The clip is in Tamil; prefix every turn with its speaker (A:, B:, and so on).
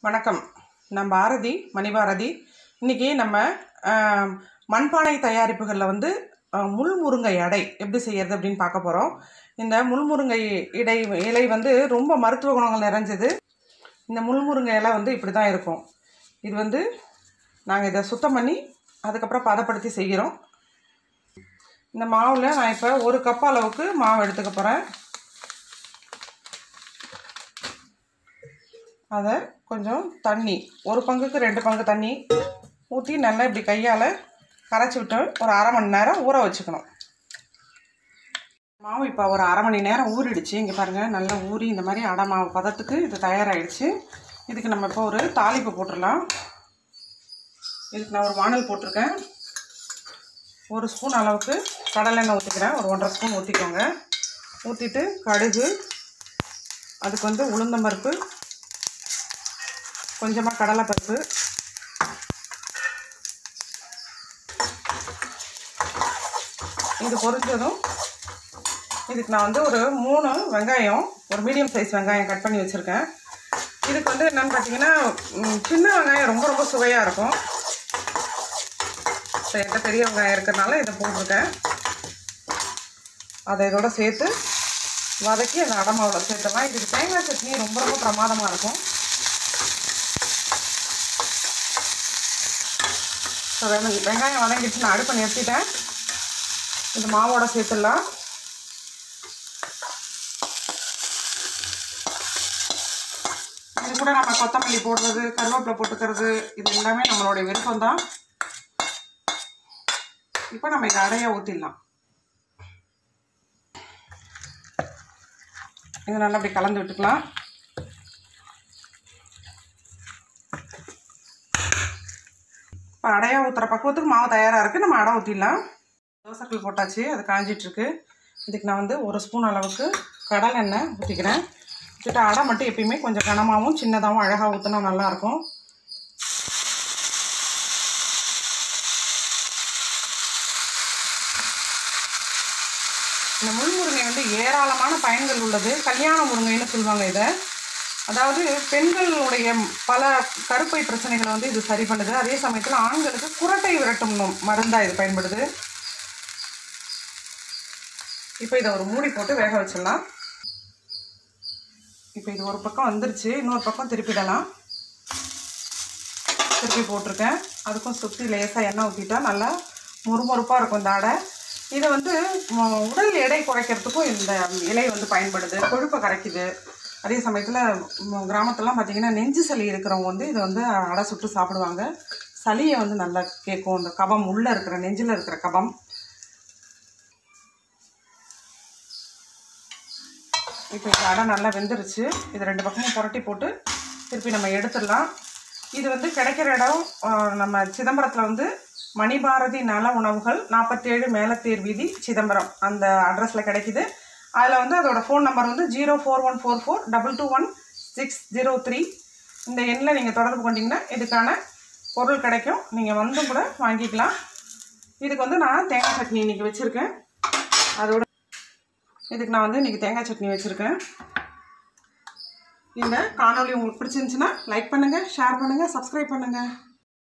A: வணக்கம் நான் பாரதி மணிபாரதி இன்றைக்கி நம்ம ஆம், மண்பானை தயாரிப்புகளில் வந்து ஆ, முள்முருங்கை அடை எப்படி செய்யறது அப்படின்னு பார்க்க போகிறோம் இந்த முள்முருங்கை இடை இலை வந்து ரொம்ப மருத்துவ குணங்கள் நிறைஞ்சது இந்த முள்முருங்கை இலை வந்து இப்படி தான் இருக்கும் இது வந்து நாங்கள் இதை சுத்தம் பண்ணி அதுக்கப்புறம் பதப்படுத்தி செய்கிறோம் இந்த மாவில் நான் இப்போ ஒரு கப் அளவுக்கு மாவு எடுத்துக்க போகிறேன் அதை கொஞ்சம் தண்ணி ஒரு பங்குக்கு ரெண்டு பங்கு தண்ணி ஊற்றி நல்லா இப்படி கையால் கரைச்சி விட்டு ஒரு அரை மணி நேரம் ஊற வச்சுக்கணும் மாவு இப்போ ஒரு அரை மணி நேரம் ஊறிடுச்சு இங்கே பாருங்கள் நல்லா ஊறி இந்த மாதிரி அடை மாவு பதத்துக்கு இது தயாராகிடுச்சு இதுக்கு நம்ம இப்போ ஒரு தாளிப்பு போட்டுடலாம் இதுக்கு நான் ஒரு வானல் போட்டிருக்கேன் ஒரு ஸ்பூன் அளவுக்கு கடலெண்ணெய் ஊற்றிக்கிறேன் ஒரு ஒன்றரை ஸ்பூன் ஊற்றிக்கோங்க ஊற்றிட்டு கடுகு அதுக்கு வந்து உளுந்தம்பருப்பு கொஞ்சமாக கடலைப்பருப்பு இது பொரிஞ்சதும் இதுக்கு நான் வந்து ஒரு மூணு வெங்காயம் ஒரு மீடியம் சைஸ் வெங்காயம் கட் பண்ணி வச்சுருக்கேன் இதுக்கு வந்து என்னென்னு பார்த்தீங்கன்னா ம், சின்ன வெங்காயம் ரொம்ப ரொம்ப சுவையாக இருக்கும் ஸோ என்கிட்ட பெரிய வெங்காயம் இருக்கிறனால இதை போட்டிருக்கேன் அதை இதோட சேர்த்து வதக்கி அந்த அடமாவில் சேர்த்தலாம் இதுக்கு தேங்காய் சட்னி ரொம்ப ரொம்ப பிரமாதமாக இருக்கும் ஸோ வெங்க வெங்காயம் வதங்கிடுச்சு நான் அடுப்பை நிறுத்திட்டேன் இது மாவோட சேர்த்துடலாம் இது கூட நம்ம கொத்தமல்லி போடுறது கருவேப்பிலை போட்டுக்கிறது இது எல்லாமே நம்மளுடைய விருப்பம் தான் இப்போ நம்ம இதை அடைய ஊற்றிடலாம் இது நல்லா அப்படி கலந்து விட்டுக்கலாம் இப்போ அடையா ஊற்றுற பக்குவத்துக்கு மாவு தயாராக இருக்குது நம்ம அடை ஊற்றிடலாம் தோசைக்கல் போட்டாச்சு அது காஞ்சிட்ருக்கு இதுக்கு நான் வந்து ஒரு ஸ்பூன் அளவுக்கு கடல் எண்ணெய் ஊற்றிக்கிறேன் ஊற்றிட்டு அடை மட்டும் எப்பயுமே கொஞ்சம் கனமாகவும் சின்னதாகவும் அழகாக ஊற்றினா நல்லாயிருக்கும் இந்த முள்முருங்கை வந்து ஏராளமான பயன்கள் உள்ளது கல்யாண முருங்கைன்னு சொல்லுவாங்க இதை அதாவது பெண்களுடைய பல கருப்பை பிரச்சனைகளை வந்து இது சரி பண்ணுது அதே சமயத்தில் ஆண்களுக்கு குரட்டை விரட்டும் நு- மருந்தா இது பயன்படுது இப்போ இதை ஒரு மூடி போட்டு வேக வச்சிடலாம் இப்போ இது ஒரு பக்கம் வந்துருச்சு இன்னொரு பக்கம் திருப்பிடலாம் திருப்பி போட்டிருக்கேன் அதுக்கும் சுற்றி லேசாக எண்ணெய் ஊற்றிட்டா நல்லா முறுமுறுப்பாக இருக்கும் இந்த அடை இதை வந்து ம- உடல் எடை குறைக்கிறதுக்கும் இந்த இலை வந்து பயன்படுது கொழுப்பை கரைக்குது அதே சமயத்தில் கிராமத்துலலாம் பார்த்தீங்கன்னா நெஞ்சு சளி இருக்கிறவங்க வந்து இதை வந்து அடை சுட்டு சாப்பிடுவாங்க சளியை வந்து நல்லா கேட்கும் இந்த கபம் உள்ளே இருக்கிற நெஞ்சில் இருக்கிற கபம் இப்போ இந்த அடை நல்லா வெந்துருச்சு இது ரெண்டு பக்கமும் புரட்டி போட்டு திருப்பி நம்ம எடுத்துடலாம் இது வந்து கிடைக்கிற இடம் ஆஹ், நம்ம சிதம்பரத்தில் வந்து மணிபாரதி நல உணவுகள் நாற்பத்தேழு மேலத்தேர் வீதி சிதம்பரம் அந்த அட்ரஸில் கிடைக்குது அதில் வந்து அதோட ஃபோன் நம்பர் வந்து zero four one four four double two one six zero three இந்த எண்ணில் நீங்கள் தொடர்பு கொண்டீங்கன்னா இதுக்கான பொருள் கிடைக்கும் நீங்கள் வந்தும் கூட வாங்கிக்கலாம் இதுக்கு வந்து நான் தேங்காய் சட்னி இன்றைக்கி வச்சுருக்கேன் அதோட இதுக்கு நான் வந்து இன்றைக்கி தேங்காய் சட்னி வச்சுருக்கேன் இந்த காணொளி உங்களுக்கு பிடிச்சிருந்துச்சுன்னா லைக் பண்ணுங்கள் ஷேர் பண்ணுங்கள் சப்ஸ்கிரைப் பண்ணுங்கள்